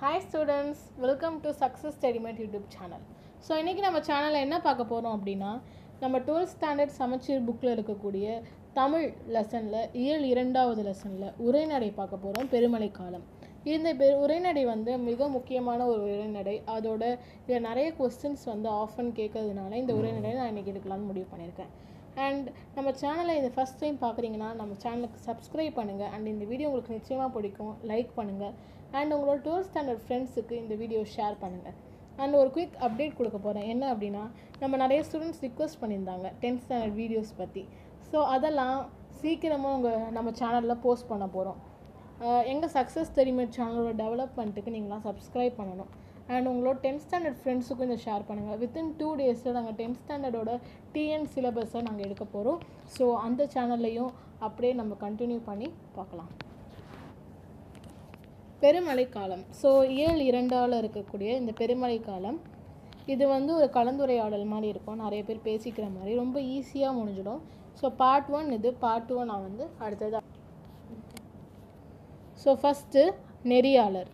hi students welcome to success studyment YouTube channel so இன்றைக்கி நம்ம சேனலில் என்ன பார்க்க போகிறோம் அப்படின்னா நம்ம டுவெல்த் ஸ்டாண்டர்ட் சமச்சீர் புக்கில் இருக்கக்கூடிய தமிழ் லெசனில் இயல் இரண்டாவது லெசனில் உரைநடை பார்க்க போகிறோம் பெருமழை காலம் இந்த பெ உரைநடை வந்து மிக முக்கியமான ஒரு உரைநடை அதோட இதில் நிறைய கொஸ்டின்ஸ் வந்து ஆஃபன் கேட்கறதுனால இந்த உரைநடை நான் இன்றைக்கி எடுக்கலாம்னு முடிவு பண்ணியிருக்கேன் அண்ட் நம்ம சேனலை இந்த ஃபஸ்ட் டைம் பார்க்குறீங்கன்னா நம்ம சேனலுக்கு சப்ஸ்கிரைப் பண்ணுங்கள் அண்ட் இந்த வீடியோ உங்களுக்கு நிச்சயமாக பிடிக்கும் லைக் பண்ணுங்கள் அண்ட் உங்களோட டுவெல்த் ஸ்டாண்டர்ட் ஃப்ரெண்ட்ஸுக்கு இந்த வீடியோ ஷேர் பண்ணுங்கள் அண்ட் ஒரு குயிக் அப்டேட் கொடுக்க போகிறேன் என்ன அப்படின்னா நம்ம நிறைய ஸ்டூடெண்ட்ஸ் ரிக்வஸ்ட் பண்ணியிருந்தாங்க டென்த் ஸ்டாண்டர்ட் வீடியோஸ் பற்றி ஸோ அதெல்லாம் சீக்கிரமாக உங்கள் நம்ம சேனலில் போஸ்ட் பண்ண போகிறோம் எங்கள் சக்ஸஸ் தெரியுமேட் சேனலோட டெவலப்மெண்ட்டுக்கு நீங்களாம் சப்ஸ்கிரைப் பண்ணணும் அண்ட் உங்களோட டென்த் ஸ்டாண்டர்ட் ஃப்ரெண்ட்ஸுக்கும் இதை ஷேர் பண்ணுங்கள் வித்தின் டூ டேஸில் நாங்கள் டென்த் ஸ்டாண்டர்டோட டிஎன் சிலபஸை நாங்கள் எடுக்க போகிறோம் ஸோ அந்த சேனல்லையும் அப்படியே நம்ம கண்டினியூ பண்ணி பார்க்கலாம் பெருமழை காலம் ஸோ இயல் இரண்டாவில் இருக்கக்கூடிய இந்த பெருமழை காலம் இது வந்து ஒரு கலந்துரையாடல் மாதிரி இருக்கும் நிறைய பேர் பேசிக்கிற மாதிரி ரொம்ப ஈஸியாக முடிஞ்சிடும் ஸோ பார்ட் ஒன் இது பார்ட் டூ நான் வந்து அடுத்தது ஸோ ஃபஸ்ட்டு நெறியாளர்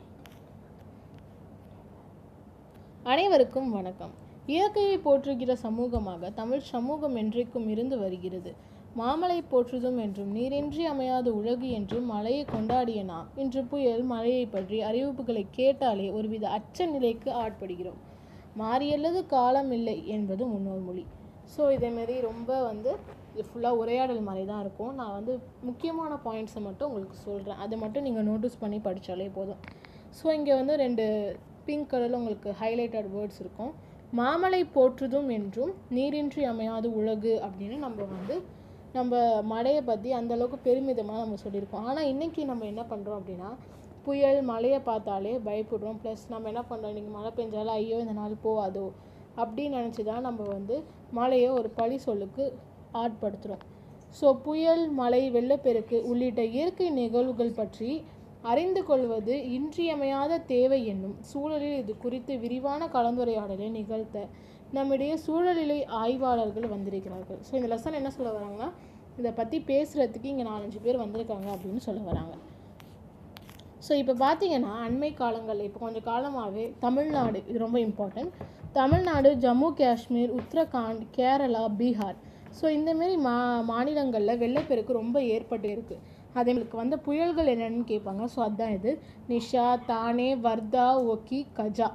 அனைவருக்கும் வணக்கம் இயற்கையை போற்றுகிற சமூகமாக தமிழ் சமூகம் என்றைக்கும் இருந்து வருகிறது மாமலை போற்றுதும் என்றும் நீரின்றி அமையாத உலகு என்றும் மழையை கொண்டாடிய நாம் இன்று புயல் மழையை பற்றி அறிவிப்புகளை கேட்டாலே ஒருவித அச்ச நிலைக்கு ஆட்படுகிறோம் மாறியல்லது காலம் இல்லை என்பது முன்னோர் மொழி ஸோ இதேமாரி ரொம்ப வந்து இது ஃபுல்லாக உரையாடல் மாதிரி தான் இருக்கும் நான் வந்து முக்கியமான பாயிண்ட்ஸை மட்டும் உங்களுக்கு சொல்கிறேன் அதை மட்டும் நீங்கள் நோட்டீஸ் பண்ணி படித்தாலே போதும் ஸோ இங்கே வந்து ரெண்டு பிங்க் கலரில் உங்களுக்கு ஹைலைட்டட் வேர்ட்ஸ் இருக்கும் மாமலை போற்றுதும் என்றும் நீரின்றி அமையாது உலகு அப்படின்னு நம்ம வந்து நம்ம மழையை பற்றி அந்தளவுக்கு பெருமிதமாக நம்ம சொல்லியிருக்கோம் ஆனால் இன்றைக்கி நம்ம என்ன பண்ணுறோம் அப்படின்னா புயல் மழையை பார்த்தாலே பயப்படுறோம் ப்ளஸ் நம்ம என்ன பண்ணுறோம் இன்றைக்கி மழை பெஞ்சாலும் ஐயோ இந்த நாள் போவாதோ அப்படின்னு நினச்சி தான் நம்ம வந்து மழையை ஒரு பழி சொல்லுக்கு ஆட்படுத்துகிறோம் ஸோ புயல் மழை வெள்ளப்பெருக்கு உள்ளிட்ட இயற்கை நிகழ்வுகள் பற்றி அறிந்து கொள்வது இன்றியமையாத தேவை என்னும் சூழலில் இது குறித்து விரிவான கலந்துரையாடலை நிகழ்த்த நம்முடைய சூழலிலை ஆய்வாளர்கள் வந்திருக்கிறார்கள் ஸோ இந்த லெசன் என்ன சொல்ல வராங்கன்னா இதை பற்றி பேசுகிறதுக்கு இங்கே நாலஞ்சு பேர் வந்திருக்காங்க அப்படின்னு சொல்ல வராங்க ஸோ இப்போ பார்த்தீங்கன்னா அண்மை காலங்களில் இப்போ கொஞ்சம் காலமாகவே தமிழ்நாடு இது ரொம்ப இம்பார்ட்டன்ட் தமிழ்நாடு ஜம்மு காஷ்மீர் உத்தரகாண்ட் கேரளா பீகார் ஸோ இந்தமாரி மா மாநிலங்களில் வெள்ளப்பெருக்கு ரொம்ப ஏற்பட்டு இருக்குது அதேங்களுக்கு வந்த புயல்கள் என்னென்னு கேட்பாங்க ஸோ அதுதான் இது நிஷா தானே வர்தா ஒக்கி கஜா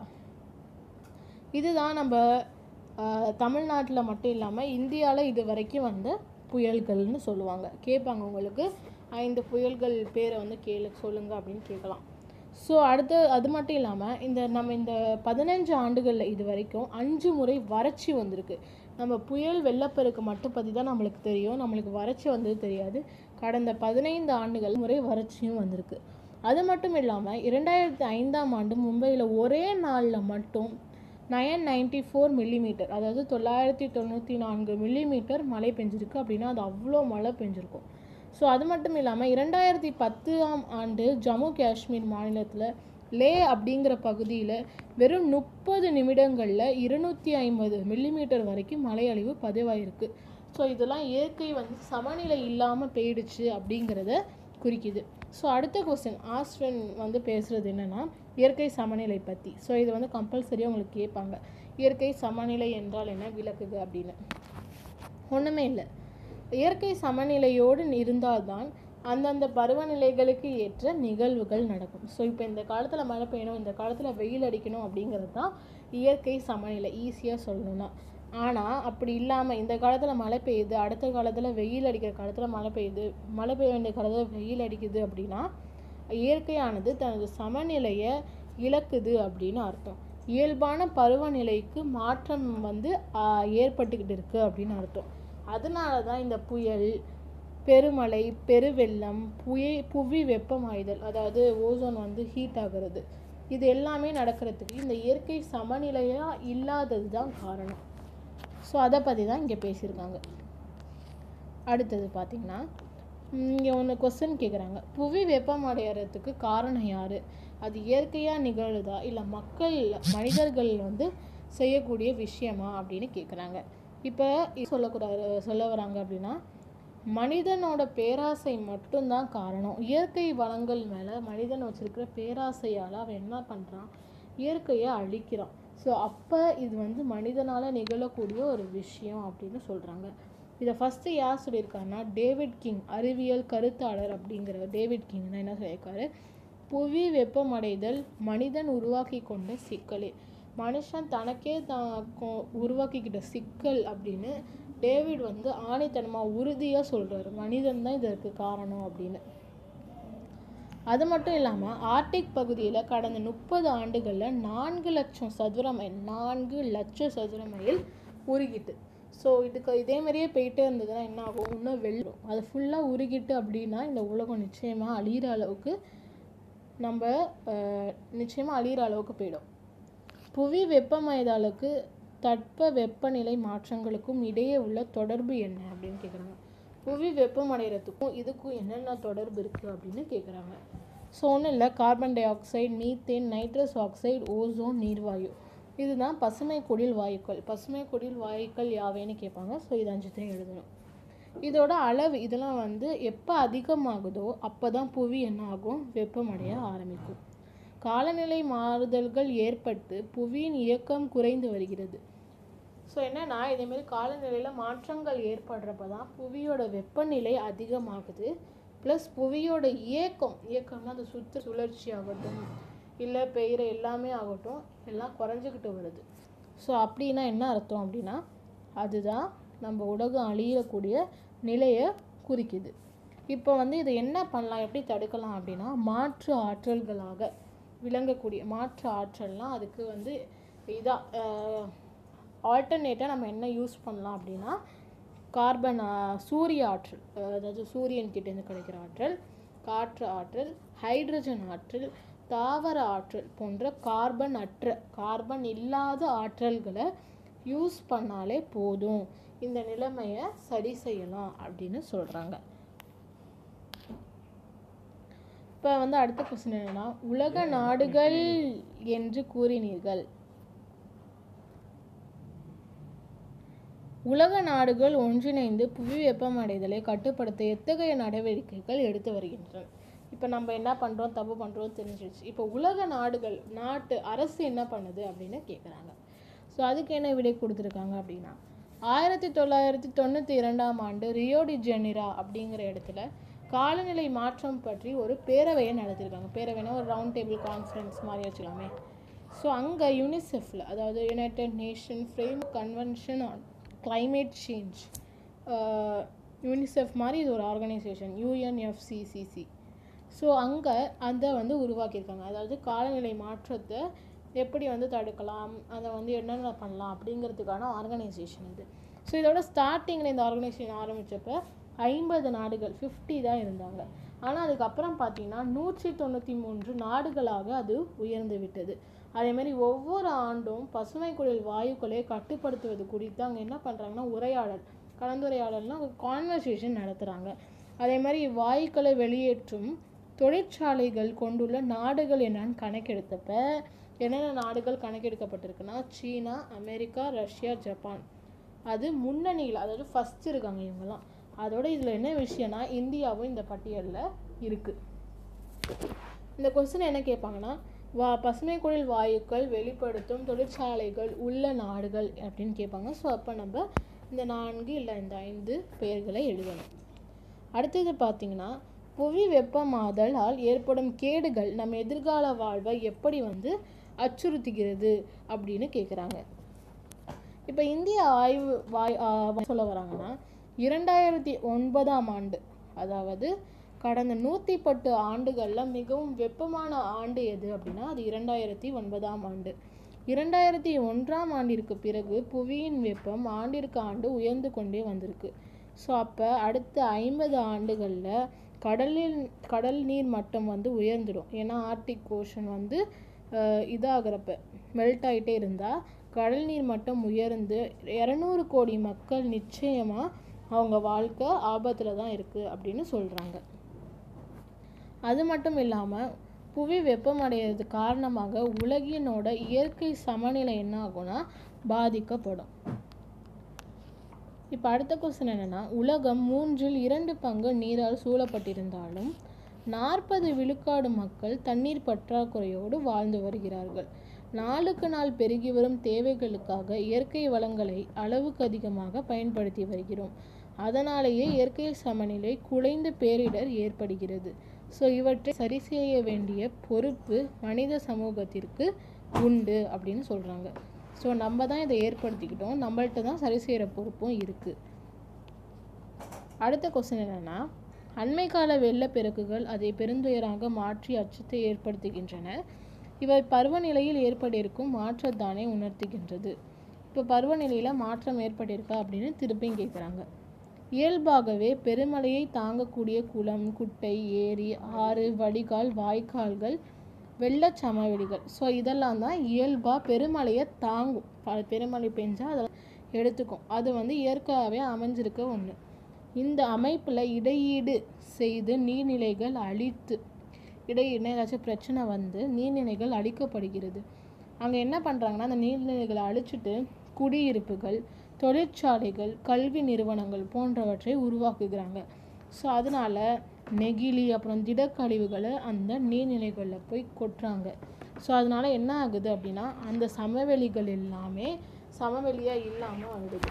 இதுதான் நம்ம தமிழ்நாட்டில் மட்டும் இல்லாமல் இந்தியாவில் இது வரைக்கும் வந்த புயல்கள்னு சொல்லுவாங்க கேட்பாங்க உங்களுக்கு ஐந்து புயல்கள் பேரை வந்து கேளு சொல்லுங்கள் அப்படின்னு கேட்கலாம் ஸோ அடுத்து அது மட்டும் இல்லாமல் இந்த நம்ம இந்த பதினஞ்சு ஆண்டுகளில் இது வரைக்கும் அஞ்சு முறை வறட்சி வந்திருக்கு நம்ம புயல் வெள்ளப்பெருக்கு மட்டும் பற்றி தான் நம்மளுக்கு தெரியும் நம்மளுக்கு வறட்சி வந்தது தெரியாது கடந்த பதினைந்து ஆண்டுகள் முறை வறட்சியும் வந்திருக்கு அது மட்டும் இல்லாமல் இரண்டாயிரத்தி ஐந்தாம் ஆண்டு மும்பையில் ஒரே நாளில் மட்டும் நயன் நைன்டி ஃபோர் மில்லிமீட்டர் அதாவது தொள்ளாயிரத்தி தொண்ணூற்றி நான்கு மில்லிமீட்டர் மழை பெஞ்சிருக்கு அப்படின்னா அது அவ்வளோ மழை பெஞ்சிருக்கும் ஸோ அது மட்டும் இல்லாமல் இரண்டாயிரத்தி பத்தாம் ஆண்டு ஜம்மு காஷ்மீர் மாநிலத்தில் லே அப்படிங்கிற பகுதியில் வெறும் முப்பது நிமிடங்களில் இருநூற்றி ஐம்பது மில்லிமீட்டர் வரைக்கும் மழை அழிவு பதிவாயிருக்கு ஸோ இதெல்லாம் இயற்கை வந்து சமநிலை இல்லாமல் போயிடுச்சு அப்படிங்கிறத குறிக்குது ஸோ அடுத்த கொஸ்டின் ஆஸ்வன் வந்து பேசுகிறது என்னென்னா இயற்கை சமநிலை பற்றி ஸோ இது வந்து கம்பல்சரியாக உங்களுக்கு கேட்பாங்க இயற்கை சமநிலை என்றால் என்ன விளக்குது அப்படின்னு ஒன்றுமே இல்லை இயற்கை சமநிலையோடு இருந்தால்தான் அந்தந்த பருவநிலைகளுக்கு ஏற்ற நிகழ்வுகள் நடக்கும் ஸோ இப்போ இந்த காலத்தில் மழை பெய்யணும் இந்த காலத்தில் வெயில் அடிக்கணும் அப்படிங்கிறது தான் இயற்கை சமநிலை ஈஸியாக சொல்லணும்னா ஆனால் அப்படி இல்லாமல் இந்த காலத்தில் மழை பெய்யுது அடுத்த காலத்தில் வெயில் அடிக்கிற காலத்தில் மழை பெய்யுது மழை பெய்ய வேண்டிய காலத்தில் வெயில் அடிக்குது அப்படின்னா இயற்கையானது தனது சமநிலையை இழக்குது அப்படின்னு அர்த்தம் இயல்பான பருவநிலைக்கு மாற்றம் வந்து ஏற்பட்டுக்கிட்டு இருக்குது அப்படின்னு அர்த்தம் அதனால தான் இந்த புயல் பெருமழை பெருவெள்ளம் புய புவி வெப்பமாயுதல் அதாவது ஓசோன் வந்து ஹீட் ஆகிறது இது எல்லாமே நடக்கிறதுக்கு இந்த இயற்கை சமநிலையாக இல்லாதது தான் காரணம் ஸோ அதை பற்றி தான் இங்கே பேசியிருக்காங்க அடுத்தது பார்த்திங்கன்னா இங்கே ஒன்று கொஸ்டின் கேட்குறாங்க புவி வெப்பமடைகிறதுக்கு காரணம் யார் அது இயற்கையாக நிகழுதா இல்லை மக்கள் மனிதர்கள் வந்து செய்யக்கூடிய விஷயமா அப்படின்னு கேட்குறாங்க இப்போ சொல்லக்கூடாது சொல்ல வராங்க அப்படின்னா மனிதனோட பேராசை மட்டும்தான் காரணம் இயற்கை வளங்கள் மேலே மனிதன் வச்சிருக்கிற பேராசையால் அவன் என்ன பண்ணுறான் இயற்கையை அழிக்கிறான் ஸோ அப்போ இது வந்து மனிதனால் நிகழக்கூடிய ஒரு விஷயம் அப்படின்னு சொல்கிறாங்க இதை ஃபஸ்ட்டு யார் சொல்லியிருக்காருன்னா டேவிட் கிங் அறிவியல் கருத்தாளர் அப்படிங்கிற டேவிட் கிங் தான் என்ன சொல்லியிருக்காரு புவி வெப்பமடைதல் மனிதன் உருவாக்கி கொண்ட சிக்கலே மனுஷன் தனக்கே தான் கொ- உருவாக்கிக்கிட்ட சிக்கல் அப்படின்னு டேவிட் வந்து ஆணித்தனமாக உறுதியாக சொல்கிறாரு மனிதன் தான் இதற்கு காரணம் அப்படின்னு அது மட்டும் இல்லாமல் ஆர்டிக் பகுதியில் கடந்த முப்பது ஆண்டுகளில் நான்கு லட்சம் சதுர மைல் நான்கு லட்சம் சதுர மைல் உருகிட்டு ஸோ இதுக்கு இதே மாதிரியே போயிட்டே இருந்ததுன்னா என்ன ஆகும் இன்னும் வெள்ளும் அது ஃபுல்லாக உருகிட்டு அப்படின்னா இந்த உலகம் நிச்சயமாக அழியிற அளவுக்கு நம்ம நிச்சயமாக அழியிற அளவுக்கு போயிடும் புவி வெப்பமயதாலுக்கு தட்ப வெப்பநிலை மாற்றங்களுக்கும் இடையே உள்ள தொடர்பு என்ன அப்படின்னு கேட்குறாங்க புவி வெப்பமடைகிறதுக்கும் இதுக்கும் என்னென்ன தொடர்பு இருக்குது அப்படின்னு கேட்குறாங்க ஸோ ஒன்றும் இல்லை carbon dioxide methane nitrous oxide ozone நீர்வாயு இதுதான் பசுமை குடில் வாயுக்கள் பசுமை குடில் வாயுக்கள் யாவைன்னு கேட்பாங்க ஸோ இது அஞ்சுத்தையும் எழுதணும் இதோட அளவு இதெல்லாம் வந்து எப்போ அதிகமாகுதோ அப்போ தான் புவி என்ன ஆகும் வெப்பமடைய ஆரம்பிக்கும் காலநிலை மாறுதல்கள் ஏற்பட்டு புவியின் இயக்கம் குறைந்து வருகிறது ஸோ என்னன்னா இதேமாரி காலநிலையில் மாற்றங்கள் ஏற்படுறப்ப தான் புவியோட வெப்பநிலை அதிகமாகுது ப்ளஸ் புவியோட இயக்கம் இயக்கம்னா அது சுற்று சுழற்சி ஆகட்டும் இல்லை பெய்கிற எல்லாமே ஆகட்டும் எல்லாம் குறைஞ்சிக்கிட்டு வருது ஸோ அப்படின்னா என்ன அர்த்தம் அப்படின்னா அதுதான் நம்ம உலகம் அழியக்கூடிய நிலையை குறிக்குது இப்போ வந்து இதை என்ன பண்ணலாம் எப்படி தடுக்கலாம் அப்படின்னா மாற்று ஆற்றல்களாக விளங்கக்கூடிய மாற்று ஆற்றல்னால் அதுக்கு வந்து இதாக ஆல்டர்னேட்டாக நம்ம என்ன யூஸ் பண்ணலாம் அப்படின்னா கார்பன் ஆஹ், சூரிய ஆற்றல் அஹ், அதாவது சூரியன் கிட்டேருந்து கிடைக்கிற ஆற்றல் காற்று ஆற்றல் ஹைட்ரஜன் ஆற்றல் தாவர ஆற்றல் போன்ற கார்பன் அற்ற கார்பன் இல்லாத ஆற்றல்களை யூஸ் பண்ணாலே போதும் இந்த நிலைமையை சரி செய்யலாம் அப்படின்னு சொல்கிறாங்க இப்போ வந்து அடுத்த கொஸ்டின் என்னன்னா உலக நாடுகள் என்று கூறினீர்கள் உலக நாடுகள் ஒன்றிணைந்து புவி வெப்பமடைதலை கட்டுப்படுத்த எத்தகைய நடவடிக்கைகள் எடுத்து வருகின்றன இப்போ நம்ம என்ன பண்ணுறோம் தப்பு பண்ணுறோம் தெரிஞ்சிருச்சு இப்போ உலக நாடுகள் நாட்டு அரசு என்ன பண்ணுது அப்படின்னு கேட்குறாங்க ஸோ அதுக்கு என்ன விடை கொடுத்துருக்காங்க அப்படின்னா ஆயிரத்தி தொள்ளாயிரத்தி தொண்ணூற்றி இரண்டாம் ஆண்டு ரியோ டி ஜெனிரா அப்படிங்கிற இடத்துல காலநிலை மாற்றம் பற்றி ஒரு பேரவையை நடத்திருக்காங்க பேரவைனா ஒரு ரவுண்ட் டேபிள் கான்ஃபரன்ஸ் மாதிரி வச்சுக்கலாமே ஸோ அங்கே யூனிசெஃப்பில் அதாவது united nation frame convention on climate change UNICEF மாதிரி இது ஒரு ஆர்கனைசேஷன் யூஎன்எஃப்சிசிசி ஸோ அங்கே அதை வந்து உருவாக்கியிருக்காங்க அதாவது காலநிலை மாற்றத்தை எப்படி வந்து தடுக்கலாம் அதை வந்து என்னென்ன பண்ணலாம் அப்படிங்கிறதுக்கான ஆர்கனைசேஷன் இது ஸோ இதோட ஸ்டார்டிங்கில் இந்த ஆர்கனைசேஷன் ஆரம்பித்தப்ப ஐம்பது நாடுகள் ஃபிஃப்டி தான் இருந்தாங்க ஆனால் அதுக்கப்புறம் பார்த்தீங்கன்னா நூற்றி தொண்ணூற்றி மூன்று நாடுகளாக அது உயர்ந்து விட்டது அதே மாதிரி ஒவ்வொரு ஆண்டும் பசுமை குடில் வாயுக்களை கட்டுப்படுத்துவது குறித்து அங்கே என்ன பண்ணுறாங்கன்னா உரையாடல் கலந்துரையாடல்னா ஒரு கான்வர்சேஷன் நடத்துகிறாங்க அதே மாதிரி வாயுக்களை வெளியேற்றும் தொழிற்சாலைகள் கொண்டுள்ள நாடுகள் என்னன்னு கணக்கெடுத்தப்ப என்னென்ன நாடுகள் கணக்கெடுக்கப்பட்டிருக்குன்னா சீனா அமெரிக்கா ரஷ்யா ஜப்பான் அது முன்னணியில் அதாவது ஃபஸ்ட் இருக்காங்க இவங்கெல்லாம் அதோட இதில் என்ன விஷயம்னா இந்தியாவும் இந்த பட்டியலில் இருக்குது இந்த கொஸ்டின் என்ன கேட்பாங்கன்னா வா பசுமை குடில் வாயுக்கள் வெளிப்படுத்தும் தொழிற்சாலைகள் உள்ள நாடுகள் அப்படின்னு கேட்பாங்க ஸோ அப்போ நம்ம இந்த நான்கு இல்லை இந்த ஐந்து பெயர்களை எழுதணும் அடுத்தது பார்த்தீங்கன்னா புவி வெப்பமாதலால் ஏற்படும் கேடுகள் நம் எதிர்கால வாழ்வை எப்படி வந்து அச்சுறுத்துகிறது அப்படின்னு கேட்குறாங்க இப்போ இந்திய ஆய்வு வாய் ஆ, சொல்ல வராங்கன்னா இரண்டாயிரத்தி ஒன்பதாம் ஆண்டு அதாவது கடந்த நூற்றி பத்து ஆண்டுகளில் மிகவும் வெப்பமான ஆண்டு எது அப்படின்னா அது இரண்டாயிரத்தி ஒன்பதாம் ஆண்டு இரண்டாயிரத்தி ஒன்றாம் ஆண்டிற்கு பிறகு புவியின் வெப்பம் ஆண்டிற்கு ஆண்டு உயர்ந்து கொண்டே வந்திருக்கு ஸோ அப்போ அடுத்த ஐம்பது ஆண்டுகளில் கடலில் கடல் நீர் மட்டம் வந்து உயர்ந்துடும் ஏன்னா ஆர்டிக் ஓஷன் வந்து அஹ், இதாகிறப்ப மெல்ட் ஆகிட்டே இருந்தால் கடல் நீர் மட்டம் உயர்ந்து இரநூறு கோடி மக்கள் நிச்சயமாக அவங்க வாழ்க்கை ஆபத்தில் தான் இருக்குது அப்படின்னு சொல்கிறாங்க அது மட்டும் இல்லாமல் புவி வெப்பமடைகிறது காரணமாக உலகினோட இயற்கை சமநிலை என்ன ஆகும்னா பாதிக்கப்படும் இப்போ அடுத்த கொஸ்டின் என்னென்னா உலகம் மூன்றில் இரண்டு பங்கு நீரால் சூழப்பட்டிருந்தாலும் நாற்பது விழுக்காடு மக்கள் தண்ணீர் பற்றாக்குறையோடு வாழ்ந்து வருகிறார்கள் நாளுக்கு நாள் பெருகி வரும் தேவைகளுக்காக இயற்கை வளங்களை அளவுக்கு அதிகமாக பயன்படுத்தி வருகிறோம் அதனாலேயே இயற்கை சமநிலை குலைந்து பேரிடர் ஏற்படுகிறது ஸோ இவற்றை சரி செய்ய வேண்டிய பொறுப்பு மனித சமூகத்திற்கு உண்டு அப்படின்னு சொல்கிறாங்க ஸோ நம்ம தான் இதை ஏற்படுத்திக்கிட்டோம் நம்மள்ட்ட தான் சரி செய்கிற பொறுப்பும் இருக்குது அடுத்த கொஸ்டின் என்னென்னா அண்மை கால வெள்ளப்பெருக்குகள் அதை பெருந்துயராக மாற்றி அச்சத்தை ஏற்படுத்துகின்றன இவை பருவநிலையில் ஏற்பட்டிருக்கும் மாற்றத்தானே உணர்த்துகின்றது இப்போ பருவநிலையில் மாற்றம் ஏற்பட்டிருக்கா அப்படின்னு திருப்பியும் கேட்குறாங்க இயல்பாகவே பெருமழையை தாங்கக்கூடிய குளம் குட்டை ஏரி ஆறு வடிகால் வாய்க்கால்கள் வெள்ளச் சமவெளிகள் ஸோ இதெல்லாம் தான் இயல்பாக பெருமழையை தாங்கும் ப- பெருமழை பெஞ்சால் அதெல்லாம் எடுத்துக்கும் அது வந்து இயற்கையாகவே அமைஞ்சிருக்க ஒன்று இந்த அமைப்பில் இடையீடு செய்து நீர்நிலைகள் அழித்து இடையீடுனா ஏதாச்சும் பிரச்சனை வந்து நீர்நிலைகள் அழிக்கப்படுகிறது அங்கே என்ன பண்ணுறாங்கன்னா அந்த நீர்நிலைகளை அழிச்சிட்டு குடியிருப்புகள் தொழிற்சாலைகள் கல்வி நிறுவனங்கள் போன்றவற்றை உருவாக்குகிறாங்க ஸோ அதனால நெகிழி அப்புறம் திடக்கழிவுகளை அந்த நீர்நிலைகளில் போய் கொட்டுறாங்க ஸோ அதனால என்ன ஆகுது அப்படின்னா அந்த சமவெளிகள் எல்லாமே சமவெளியாக இல்லாமல் ஆயிடுது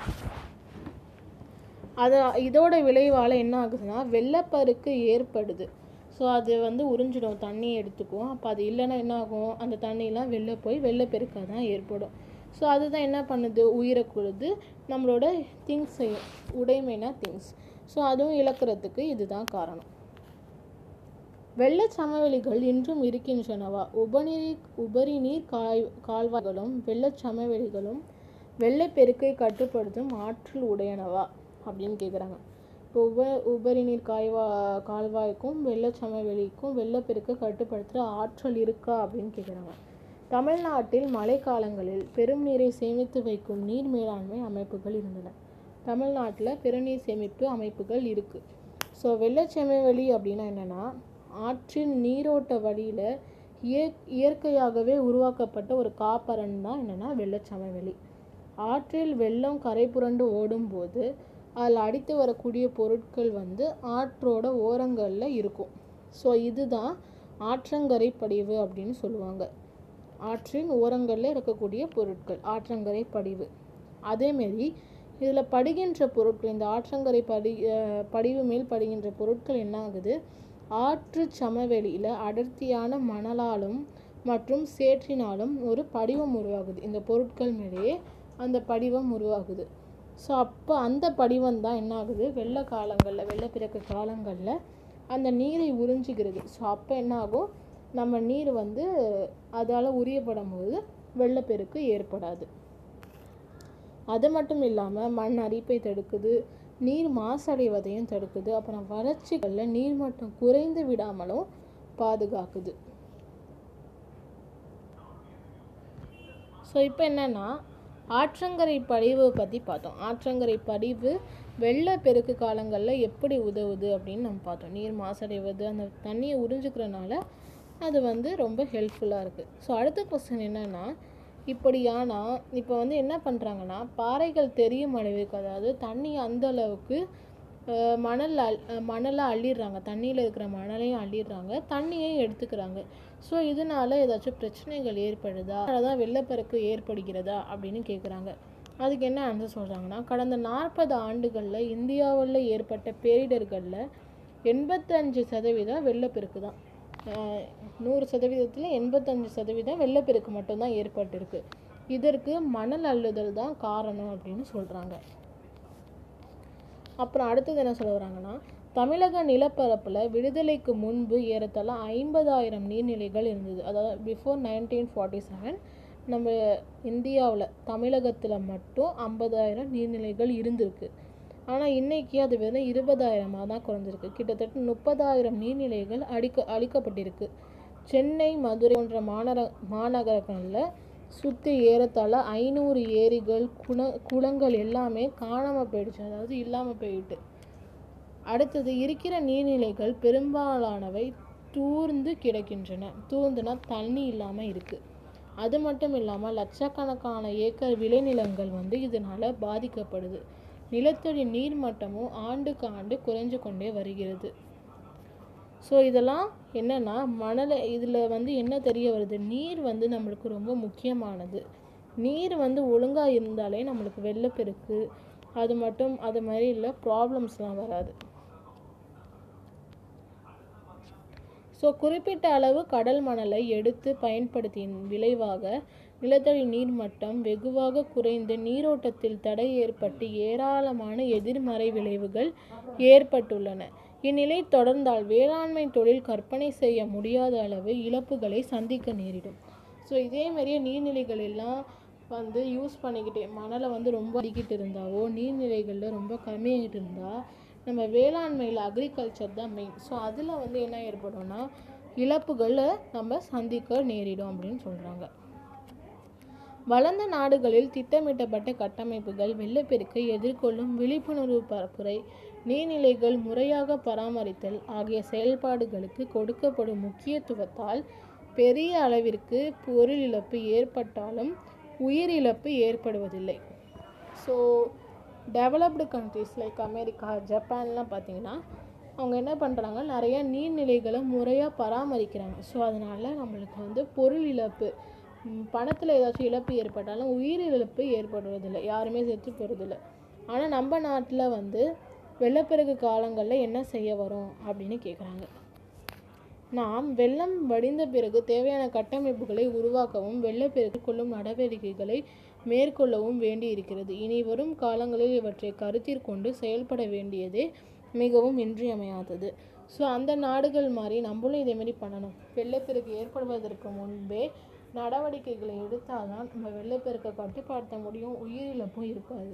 அது இதோட விளைவால் என்ன ஆகுதுன்னா வெள்ளப்பெருக்கு ஏற்படுது ஸோ அது வந்து உறிஞ்சிடும் தண்ணியை எடுத்துக்கும் அப்போ அது இல்லைன்னா என்ன ஆகும் அந்த தண்ணியெலாம் வெளில போய் வெள்ளப்பெருக்காக தான் ஏற்படும் ஸோ அதுதான் என்ன பண்ணுது உயிரை கொழுது நம்மளோட திங்ஸ் உடைமைனா திங்ஸ் ஸோ அதுவும் இழக்கிறதுக்கு இதுதான் காரணம் வெள்ளச் சமவெளிகள் இன்றும் இருக்கின்றனவா உபநீர் உபரிநீர் காய் கால்வாய்களும் வெள்ளச் சமவெளிகளும் வெள்ளப்பெருக்கை கட்டுப்படுத்தும் ஆற்றல் உடையனவா அப்படின்னு கேட்குறாங்க இப்போ உப உபரிநீர் காய்வா கால்வாய்க்கும் வெள்ளச் சமவெளிக்கும் வெள்ளப்பெருக்கை கட்டுப்படுத்துகிற ஆற்றல் இருக்கா அப்படின்னு கேட்குறாங்க தமிழ்நாட்டில் மழைக்காலங்களில் பெரும் நீரை சேமித்து வைக்கும் நீர் மேலாண்மை அமைப்புகள் இருந்தன தமிழ்நாட்டில் பெருநீர் சேமிப்பு அமைப்புகள் இருக்குது ஸோ வெள்ளச்சமவெளி அப்படின்னா என்னென்னா ஆற்றின் நீரோட்ட வழியில் இயற் இயற்கையாகவே உருவாக்கப்பட்ட ஒரு காப்பரன் தான் என்னென்னா வெள்ளச்சமவெளி ஆற்றில் வெள்ளம் கரை புரண்டு ஓடும்போது அதில் அடித்து வரக்கூடிய பொருட்கள் வந்து ஆற்றோட ஓரங்களில் இருக்கும் ஸோ இதுதான் ஆற்றங்கரை படிவு அப்படின்னு சொல்லுவாங்க ஆற்றின் ஓரங்களில் இருக்கக்கூடிய பொருட்கள் ஆற்றங்கரை படிவு அதேமாரி இதில் படுகின்ற பொருட்கள் இந்த ஆற்றங்கரை படி அஹ் படிவு மேல் படுகின்ற பொருட்கள் என்ன ஆகுது ஆற்று சமவெளியில் அடர்த்தியான மணலாலும் மற்றும் சேற்றினாலும் ஒரு படிவம் உருவாகுது இந்த பொருட்கள் மேலேயே அந்த படிவம் உருவாகுது ஸோ அப்போ அந்த படிவம் தான் என்ன ஆகுது வெள்ள காலங்களில் வெள்ளப்பிறக்க காலங்களில் அந்த நீரை உறிஞ்சிக்கிறது ஸோ அப்போ என்ன ஆகும் நம்ம நீர் வந்து அதால் உரியப்படும் போது வெள்ளப்பெருக்கு ஏற்படாது அது மட்டும் இல்லாமல் மண் அரிப்பை தடுக்குது நீர் மாசடைவதையும் தடுக்குது அப்புறம் வறட்சிகளில் நீர்மட்டம் குறைந்து விடாமலும் பாதுகாக்குது ஸோ இப்போ என்னென்னா ஆற்றங்கரை படிவு பற்றி பார்த்தோம் ஆற்றங்கரை படிவு வெள்ளப்பெருக்கு காலங்களில் எப்படி உதவுது அப்படின்னு நம்ம பார்த்தோம் நீர் மாசடைவது அந்த தண்ணியை உறிஞ்சிக்கிறனால அது வந்து ரொம்ப ஹெல்ப்ஃபுல்லாக இருக்குது ஸோ அடுத்த கொஸ்டின் என்னென்னா இப்படியானா இப்போ வந்து என்ன பண்ணுறாங்கன்னா பாறைகள் தெரியும் அளவுக்கு அதாவது தண்ணி அந்த அளவுக்கு அஹ், மணல் அள் அஹ், மணலை அள்ளிடுறாங்க தண்ணியில் இருக்கிற மணலையும் அள்ளிடுறாங்க தண்ணியையும் எடுத்துக்கிறாங்க ஸோ இதனால ஏதாச்சும் பிரச்சனைகள் ஏற்படுதா அதான் வெள்ளப்பெருக்கு ஏற்படுகிறதா அப்படின்னு கேட்குறாங்க அதுக்கு என்ன ஆன்சர் சொல்கிறாங்கன்னா கடந்த நாற்பது ஆண்டுகளில் இந்தியாவில் ஏற்பட்ட பேரிடர்களில் எண்பத்தஞ்சு சதவீதம் வெள்ளப்பெருக்கு தான் ஆஹ் நூறு சதவீதத்தில் எண்பத்தஞ்சு சதவீதம் வெள்ளப்பெருக்கு மட்டும்தான் ஏற்பட்டிருக்கு இதற்கு மணல் அள்ளுதல் தான் காரணம் அப்படின்னு சொல்கிறாங்க அப்புறம் அடுத்தது என்ன சொல்ல வராங்கன்னா தமிழக நிலப்பரப்பில் விடுதலைக்கு முன்பு ஏறத்தாழ ஐம்பதாயிரம் நீர்நிலைகள் இருந்தது அதாவது பிஃபோர் நைன்டீன் ஃபார்ட்டி செவன் நம்ம இந்தியாவில் தமிழகத்தில் மட்டும் ஐம்பதாயிரம் நீர்நிலைகள் இருந்திருக்கு ஆனால் இன்னைக்கு அது வெறும் இருபதாயிரமாக தான் குறைஞ்சிருக்கு கிட்டத்தட்ட முப்பதாயிரம் நீர்நிலைகள் அழிக்க அழிக்கப்பட்டிருக்கு சென்னை மதுரை போன்ற மாநகர மாநகரங்களில் சுற்றி ஏறத்தாழ ஐநூறு ஏரிகள் குண குளங்கள் எல்லாமே காணாமல் போயிடுச்சு அதாவது இல்லாமல் போயிட்டு அடுத்தது இருக்கிற நீர்நிலைகள் பெரும்பாலானவை தூர்ந்து கிடக்கின்றன தூர்ந்துனா தண்ணி இல்லாமல் இருக்குது அது மட்டும் இல்லாமல் லட்சக்கணக்கான ஏக்கர் விளைநிலங்கள் வந்து இதனால் பாதிக்கப்படுது நிலத்தடி நீர் மட்டமும் ஆண்டுக்கு ஆண்டு குறைஞ்சு கொண்டே வருகிறது ஸோ இதெல்லாம் என்னன்னா மணலை இதில் வந்து என்ன தெரிய வருது நீர் வந்து நம்மளுக்கு ரொம்ப முக்கியமானது நீர் வந்து ஒழுங்காக இருந்தாலே நம்மளுக்கு வெள்ளப்பெருக்கு அது மட்டும் அது மாதிரி இல்லை ப்ராப்ளம்ஸ்லாம் வராது ஸோ குறிப்பிட்ட அளவு கடல் மணலை எடுத்து பயன்படுத்தியின் விளைவாக நிலத்தடி நீர் மட்டம் வெகுவாக குறைந்து நீரோட்டத்தில் தடை ஏற்பட்டு ஏராளமான எதிர்மறை விளைவுகள் ஏற்பட்டுள்ளன இந்நிலை தொடர்ந்தால் வேளாண்மை தொழில் கற்பனை செய்ய முடியாத அளவு இழப்புகளை சந்திக்க நேரிடும் ஸோ இதே மாதிரியே நீர்நிலைகள் எல்லாம் வந்து யூஸ் பண்ணிக்கிட்டே மணலை வந்து ரொம்ப அடிக்கிட்டு இருந்தாவோ நீர்நிலைகளில் ரொம்ப கம்மியாகிட்டு இருந்தால் நம்ம வேளாண்மையில் அக்ரிகல்ச்சர் தான் மெயின் ஸோ அதில் வந்து என்ன ஏற்படும்னா இழப்புகளை நம்ம சந்திக்க நேரிடும் அப்படின்னு சொல்கிறாங்க வளர்ந்த நாடுகளில் திட்டமிட்டப்பட்ட கட்டமைப்புகள் வெள்ளப்பெருக்கை எதிர்கொள்ளும் விழிப்புணர்வு பரப்புரை நீர்நிலைகள் முறையாக பராமரித்தல் ஆகிய செயல்பாடுகளுக்கு கொடுக்கப்படும் முக்கியத்துவத்தால் பெரிய அளவிற்கு பொருள் இழப்பு ஏற்பட்டாலும் உயிரிழப்பு ஏற்படுவதில்லை so developed countries like America ஜப்பான்லாம் பார்த்தீங்கன்னா அவங்க என்ன பண்ணுறாங்க நிறைய நீர்நிலைகளை முறையாக பராமரிக்கிறாங்க ஸோ அதனால் நம்மளுக்கு வந்து பொருள் இழப்பு பணத்தில் ஏதாச்சும் இழப்பு ஏற்பட்டாலும் உயிரிழப்பு ஏற்படுவதில்லை யாருமே செத்து போகிறதில்ல ஆனால் நம்ம நாட்டில் வந்து வெள்ளப்பெருக்கு காலங்களில் என்ன செய்ய வரும் அப்படின்னு கேட்குறாங்க நாம் வெள்ளம் வடிந்த பிறகு தேவையான கட்டமைப்புகளை உருவாக்கவும் வெள்ளப்பெருக்கு கொள்ளும் நடவடிக்கைகளை மேற்கொள்ளவும் வேண்டி இருக்கிறது இனி வரும் காலங்களில் இவற்றை கருத்தில் கொண்டு செயல்பட வேண்டியதே மிகவும் இன்றியமையாதது ஸோ அந்த நாடுகள் மாதிரி நம்மளும் இதே மாதிரி பண்ணணும் வெள்ளப்பெருக்கு ஏற்படுவதற்கு முன்பே நடவடிக்கைகளை எடுத்தால்தான் நம்ம வெள்ளப்பெருக்கை கட்டுப்படுத்த முடியும் உயிரிழப்பும் இருக்காது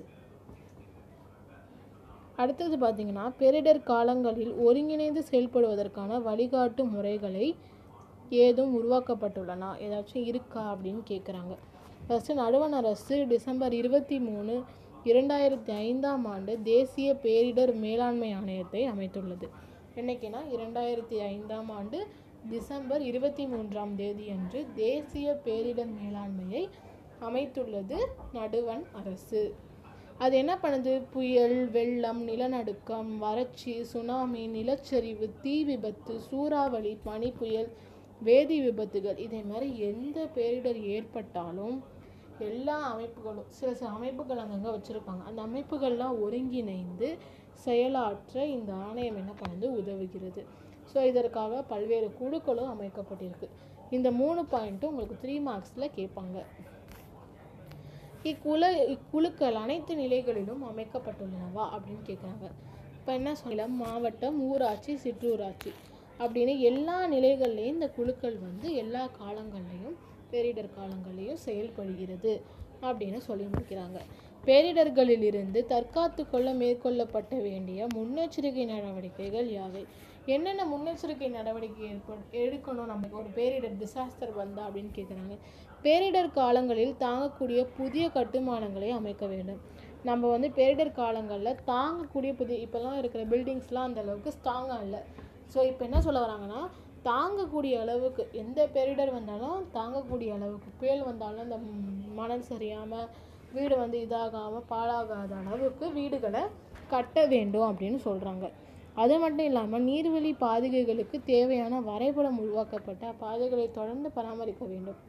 அடுத்தது பார்த்தீங்கன்னா பேரிடர் காலங்களில் ஒருங்கிணைந்து செயல்படுவதற்கான வழிகாட்டு முறைகளை ஏதும் உருவாக்கப்பட்டுள்ளனா ஏதாச்சும் இருக்கா அப்படின்னு கேட்குறாங்க ஃபஸ்ட்டு நடுவண் அரசு டிசம்பர் இருபத்தி மூணு இரண்டாயிரத்தி ஐந்தாம் ஆண்டு தேசிய பேரிடர் மேலாண்மை ஆணையத்தை அமைத்துள்ளது என்னைக்குன்னா இரண்டாயிரத்தி ஐந்தாம் ஆண்டு டிசம்பர் இருபத்தி மூன்றாம் தேதி அன்று தேசிய பேரிடர் மேலாண்மையை அமைத்துள்ளது நடுவண் அரசு அது என்ன பண்ணுது புயல் வெள்ளம் நிலநடுக்கம் வறட்சி சுனாமி நிலச்சரிவு தீ விபத்து சூறாவளி பனி புயல் வேதி விபத்துகள் இதே மாதிரி எந்த பேரிடர் ஏற்பட்டாலும் எல்லா அமைப்புகளும் சில சில அமைப்புகள் அங்கங்கே வச்சுருப்பாங்க அந்த அமைப்புகள்லாம் ஒருங்கிணைந்து செயலாற்ற இந்த ஆணையம் என்ன பண்ணுது உதவுகிறது ஸோ இதற்காக பல்வேறு குழுக்களும் அமைக்கப்பட்டிருக்கு இந்த மூணு பாயிண்ட்டும் உங்களுக்கு த்ரீ மார்க்ஸில் கேட்பாங்க இக்குழு இக்குழுக்கள் அனைத்து நிலைகளிலும் அமைக்கப்பட்டுள்ளனவா அப்படின்னு கேட்குறாங்க இப்போ என்ன சொல்லலாம் மாவட்டம் ஊராட்சி சிற்றூராட்சி அப்படின்னு எல்லா நிலைகள்லையும் இந்த குழுக்கள் வந்து எல்லா காலங்கள்லையும் பேரிடர் காலங்கள்லையும் செயல்படுகிறது அப்படின்னு சொல்லி முடிக்கிறாங்க பேரிடர்களிலிருந்து தற்காத்து கொள்ள மேற்கொள்ளப்பட்ட வேண்டிய முன்னெச்சரிக்கை நடவடிக்கைகள் யாவை என்னென்ன முன்னெச்சரிக்கை நடவடிக்கை ஏற்ப எடுக்கணும் நமக்கு ஒரு பேரிடர் டிசாஸ்டர் வந்தா அப்படின்னு கேட்குறாங்க பேரிடர் காலங்களில் தாங்கக்கூடிய புதிய கட்டுமானங்களை அமைக்க வேண்டும் நம்ம வந்து பேரிடர் காலங்களில் தாங்கக்கூடிய புதிய இப்போல்லாம் இருக்கிற பில்டிங்ஸ்லாம் அந்த அளவுக்கு ஸ்ட்ராங்காக இல்லை ஸோ இப்போ என்ன சொல்ல வராங்கன்னா தாங்கக்கூடிய அளவுக்கு எந்த பேரிடர் வந்தாலும் தாங்கக்கூடிய அளவுக்கு புயல் வந்தாலும் அந்த மணல் சரியாமல் வீடு வந்து இதாகாமல் பாழாகாத அளவுக்கு வீடுகளை கட்ட வேண்டும் அப்படின்னு சொல்கிறாங்க அது மட்டும் இல்லாமல் நீர்வழி பாதைகளுக்கு தேவையான வரைபடம் உருவாக்கப்பட்ட பாதைகளை தொடர்ந்து பராமரிக்க வேண்டும்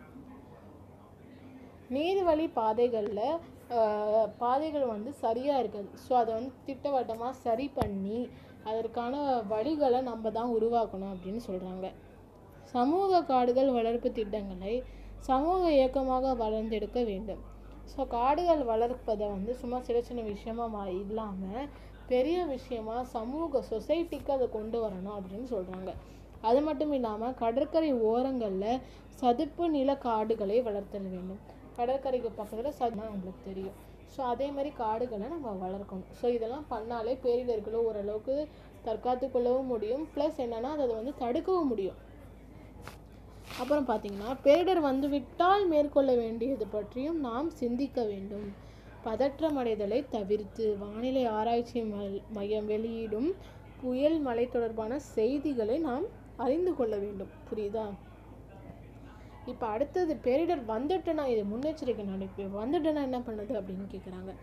நீர்வழி பாதைகளில் பாதைகள் வந்து சரியாக இருக்காது ஸோ அதை வந்து திட்டவட்டமாக சரி பண்ணி அதற்கான வழிகளை நம்ம தான் உருவாக்கணும் அப்படின்னு சொல்கிறாங்க சமூக காடுகள் வளர்ப்பு திட்டங்களை சமூக இயக்கமாக வளர்ந்தெடுக்க வேண்டும் ஸோ காடுகள் வளர்ப்பதை வந்து சும்மா சின்ன சின்ன விஷயமா மா- இல்லாமல் பெரிய விஷயமா சமூக சொசைட்டிக்கு அதை கொண்டு வரணும் அப்படின்னு சொல்கிறாங்க அது மட்டும் இல்லாமல் கடற்கரை ஓரங்களில் சதுப்பு நில காடுகளை வளர்த்தல் வேண்டும் கடற்கரைக்கு பக்கத்தில் சதுனா நம்மளுக்கு தெரியும் ஸோ அதே மாதிரி காடுகளை நம்ம வளர்க்கணும் ஸோ இதெல்லாம் பண்ணாலே பேரிடர்களை ஓரளவுக்கு தற்காத்து கொள்ளவும் முடியும் ப்ளஸ் என்னன்னா அதை வந்து தடுக்கவும் முடியும் அப்புறம் பார்த்தீங்கன்னா பேரிடர் வந்துவிட்டால் மேற்கொள்ள வேண்டியது பற்றியும் நாம் சிந்திக்க வேண்டும் பதற்றமடைதலை தவிர்த்து வானிலை ஆராய்ச்சி மல்- மையம் வெளியிடும் புயல் மழை தொடர்பான செய்திகளை நாம் அறிந்து கொள்ள வேண்டும் புரியுதா இப்போ அடுத்தது பேரிடர் வந்துட்டுனா இது முன்னெச்சரிக்கை நடவடிக்கை வந்துட்டுனா என்ன பண்ணுது அப்படின்னு கேட்குறாங்க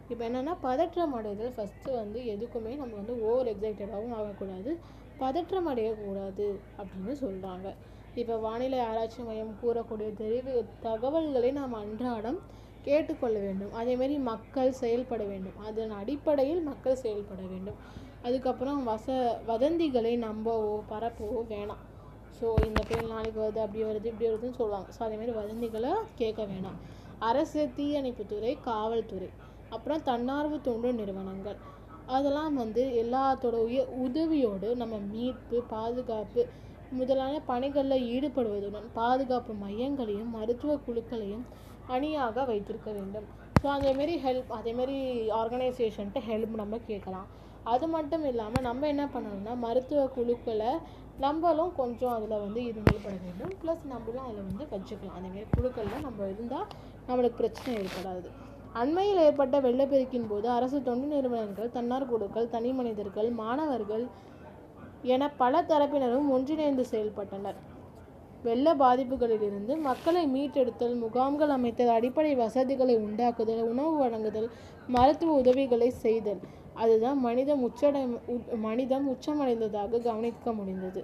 இப்போ என்னென்னா பதற்றம் அடைதல் ஃபஸ்ட்டு வந்து எதுக்குமே நம்ம வந்து ஓவர் எக்ஸைட்டடாகவும் ஆகக்கூடாது பதற்றம் அடையக்கூடாது அப்படின்னு சொல்கிறாங்க இப்போ வானிலை ஆராய்ச்சி மையம் கூறக்கூடிய தெரிவு தகவல்களை நாம் அன்றாடம் கேட்டுக்கொள்ள வேண்டும் அதேமாரி மக்கள் செயல்பட வேண்டும் அதன் அடிப்படையில் மக்கள் செயல்பட வேண்டும் அதுக்கப்புறம் வச வதந்திகளை நம்பவோ பரப்பவோ வேணாம் ஸோ இந்த புயல் நாளைக்கு வருது அப்படி வருது இப்படி வருதுன்னு சொல்லுவாங்க ஸோ அதேமாரி வதந்திகளை கேட்க வேணாம் அரசு தீயணைப்புத்துறை காவல்துறை அப்புறம் தன்னார்வ தொண்டு நிறுவனங்கள் அதெல்லாம் வந்து எல்லாத்தோட உய உதவியோடு நம்ம மீட்பு பாதுகாப்பு முதலான பணிகளில் ஈடுபடுவதுடன் பாதுகாப்பு மையங்களையும் மருத்துவ குழுக்களையும் அணியாக வைத்திருக்க வேண்டும் ஸோ அதேமாரி ஹெல்ப் அதேமாரி ஆர்கனைசேஷன்ட்டு ஹெல்ப் நம்ம கேட்கலாம் அது மட்டும் இல்லாமல் நம்ம என்ன பண்ணணும்னா மருத்துவ குழுக்களை நம்மளும் கொஞ்சம் அதில் வந்து ஈடுபட வேண்டும் ப்ளஸ் நம்மளும் அதில் வந்து வச்சுக்கலாம் அதேமாரி குழுக்களில் நம்ம இருந்தால் நம்மளுக்கு பிரச்சனை ஏற்படாது அண்மையில் ஏற்பட்ட வெள்ளப்பெருக்கின் போது அரசு தொண்டு நிறுவனங்கள் தன்னார் குழுக்கள் தனி மனிதர்கள் மாணவர்கள் என பல தரப்பினரும் ஒன்றிணைந்து செயல்பட்டனர் வெள்ள பாதிப்புகளிலிருந்து மக்களை மீட்டெடுத்தல் முகாம்கள் அமைத்தல் அடிப்படை வசதிகளை உண்டாக்குதல் உணவு வழங்குதல் மருத்துவ உதவிகளை செய்தல் அதுதான் மனிதம் உச்சடை உ- மனிதம் உச்சமடைந்ததாக கவனிக்க முடிந்தது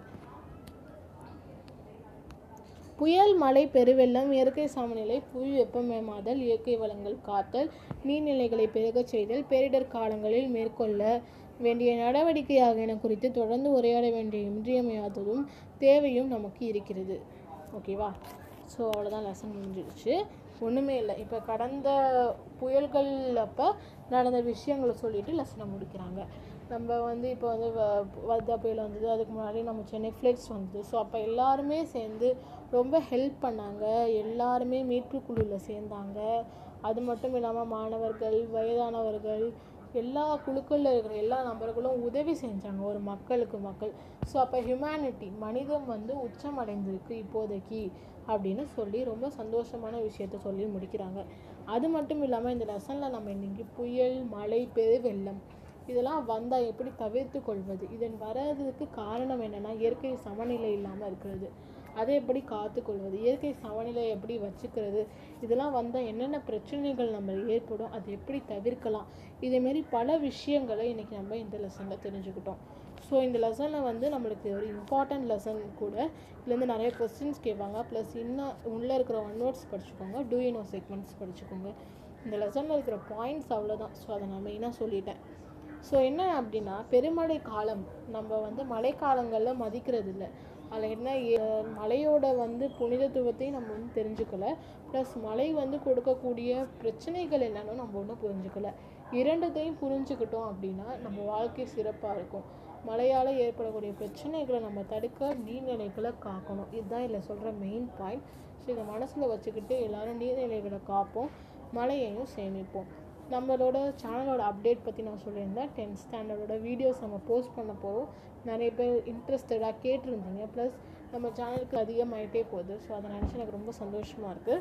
புயல் மழை பெருவெள்ளம் இயற்கை சமநிலை புவி வெப்பமயமாதல் இயற்கை வளங்கள் காத்தல் நீர்நிலைகளை பெருகச் செய்தல் பேரிடர் காலங்களில் மேற்கொள்ள வேண்டிய நடவடிக்கை ஆகியன குறித்து தொடர்ந்து உரையாட வேண்டிய இன்றியமையாததும் தேவையும் நமக்கு இருக்கிறது ஓகேவா ஸோ அவ்வளோதான் லெசன் முடிஞ்சிடுச்சு ஒன்றுமே இல்லை இப்போ கடந்த புயல்கள் அப்போ நடந்த விஷயங்களை சொல்லிட்டு லெசனை முடிக்கிறாங்க நம்ம வந்து இப்போ வந்து வ- வர்தா புயல் வந்தது அதுக்கு முன்னாடி நம்ம சென்னை ஃப்ளட்ஸ் வந்தது ஸோ அப்போ எல்லாருமே சேர்ந்து ரொம்ப ஹெல்ப் பண்ணாங்க எல்லாருமே மீட்பு குழுவில் சேர்ந்தாங்க அது மட்டும் இல்லாமல் மாணவர்கள் வயதானவர்கள் எல்லா குழுக்களில் இருக்கிற எல்லா நபர்களும் உதவி செஞ்சாங்க ஒரு மக்களுக்கு மக்கள் ஸோ அப்போ ஹியூமனிட்டி மனிதம் வந்து உச்சமடைந்திருக்கு இப்போதைக்கு அப்படின்னு சொல்லி ரொம்ப சந்தோஷமான விஷயத்த சொல்லி முடிக்கிறாங்க அது மட்டும் இல்லாமல் இந்த லெசனில் நம்ம இன்னைக்கு புயல் மழை பெரு வெள்ளம் இதெல்லாம் வந்தால் எப்படி தவிர்த்து கொள்வது இதன் வர்றதுக்கு காரணம் என்னன்னா இயற்கை சமநிலை இல்லாமல் இருக்கிறது அதை எப்படி காத்துக்கொள்வது இயற்கை சமநிலை எப்படி வச்சுக்கிறது இதெல்லாம் வந்தால் என்னென்ன பிரச்சனைகள் நம்ம ஏற்படும் அதை எப்படி தவிர்க்கலாம் இதேமாரி பல விஷயங்களை இன்னைக்கு நம்ம இந்த லெசனில் தெரிஞ்சுக்கிட்டோம் ஸோ இந்த லெசனில் வந்து நம்மளுக்கு ஒரு இம்பார்ட்டன்ட் லெசன் கூட இதுலேருந்து நிறைய கொஸ்டின்ஸ் கேட்பாங்க ப்ளஸ் இன்னும் உள்ளே இருக்கிற ஒன் நோட்ஸ் படிச்சுக்கோங்க டூ யூ நோ செக்மெண்ட்ஸ் படிச்சுக்கோங்க இந்த லெசனில் இருக்கிற பாயிண்ட்ஸ் அவ்வளோதான் ஸோ அதை நான் மெயினாக சொல்லிட்டேன் ஸோ என்ன அப்படின்னா பெருமழை காலம் நம்ம வந்து மழைக்காலங்களில் மதிக்கிறது இல்லை அதில் என்ன ஏ- மழையோட வந்து புனிதத்துவத்தையும் நம்ம வந்து தெரிஞ்சுக்கல ப்ளஸ் மழை வந்து கொடுக்கக்கூடிய பிரச்சனைகள் என்னன்னு நம்ம ஒன்றும் புரிஞ்சுக்கல இரண்டத்தையும் புரிஞ்சுக்கிட்டோம் அப்படின்னா நம்ம வாழ்க்கை சிறப்பாக இருக்கும் மழையால் ஏற்படக்கூடிய பிரச்சனைகளை நம்ம தடுக்க நீர்நிலைகளை காக்கணும் இதுதான் இதில் சொல்கிற மெயின் பாயிண்ட் ஸோ இதை மனசில் வச்சுக்கிட்டு எல்லாரும் நீர்நிலைகளை காப்போம் மழையையும் சேமிப்போம் நம்மளோட சேனலோட அப்டேட் பற்றி நான் சொல்லியிருந்தேன் டென்த் ஸ்டாண்டர்டோட வீடியோஸ் நம்ம போஸ்ட் பண்ண போகிறோம் நிறைய பேர் இன்ட்ரெஸ்டடாக கேட்டிருந்தீங்க ப்ளஸ் நம்ம சேனலுக்கு அதிகமாயிட்டே போகுது ஸோ அதை நினச்சி எனக்கு ரொம்ப சந்தோஷமாக இருக்குது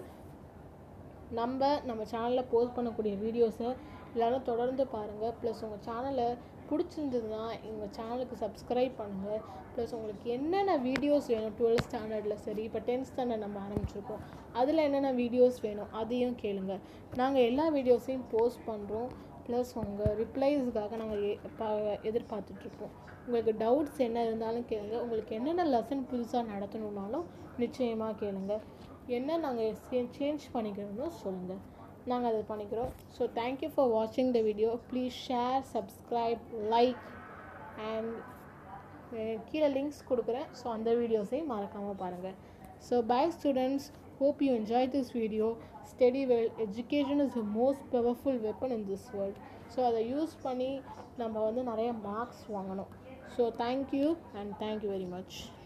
நம்ம நம்ம சேனலில் போஸ்ட் பண்ணக்கூடிய வீடியோஸை எல்லாரும் தொடர்ந்து பாருங்கள் ப்ளஸ் உங்கள் சேனலை பிடிச்சிருந்ததுன்னா எங்கள் சேனலுக்கு சப்ஸ்கிரைப் பண்ணுங்கள் ப்ளஸ் உங்களுக்கு என்னென்ன வீடியோஸ் வேணும் டுவெல்த் ஸ்டாண்டர்டில் சரி இப்போ டென்த் ஸ்டாண்டர்ட் நம்ம ஆரம்பிச்சிருக்கோம் அதில் என்னென்ன வீடியோஸ் வேணும் அதையும் கேளுங்க நாங்கள் எல்லா வீடியோஸையும் போஸ்ட் பண்ணுறோம் ப்ளஸ் உங்கள் ரிப்ளைஸ்க்காக நாங்கள் எ பா எதிர்பார்த்துட்ருப்போம் உங்களுக்கு டவுட்ஸ் என்ன இருந்தாலும் கேளுங்க உங்களுக்கு என்னென்ன லெசன் புதுசாக நடத்தணுன்னாலும் நிச்சயமாக கேளுங்க என்ன நாங்கள் சேஞ்ச் பண்ணிக்கணும்னு சொல்லுங்கள் நாங்கள் அதை பண்ணிக்கிறோம் ஸோ தேங்க்யூ ஃபார் வாட்சிங் the video please share subscribe like and கீழே லிங்க்ஸ் கொடுக்குறேன் ஸோ அந்த வீடியோஸையும் மறக்காமல் பாருங்கள் so bye students hope you enjoy this video study well education is the most powerful weapon in this world so அதை use பண்ணி நம்ம வந்து நிறைய மார்க்ஸ் வாங்கணும் so thank you and thank you very much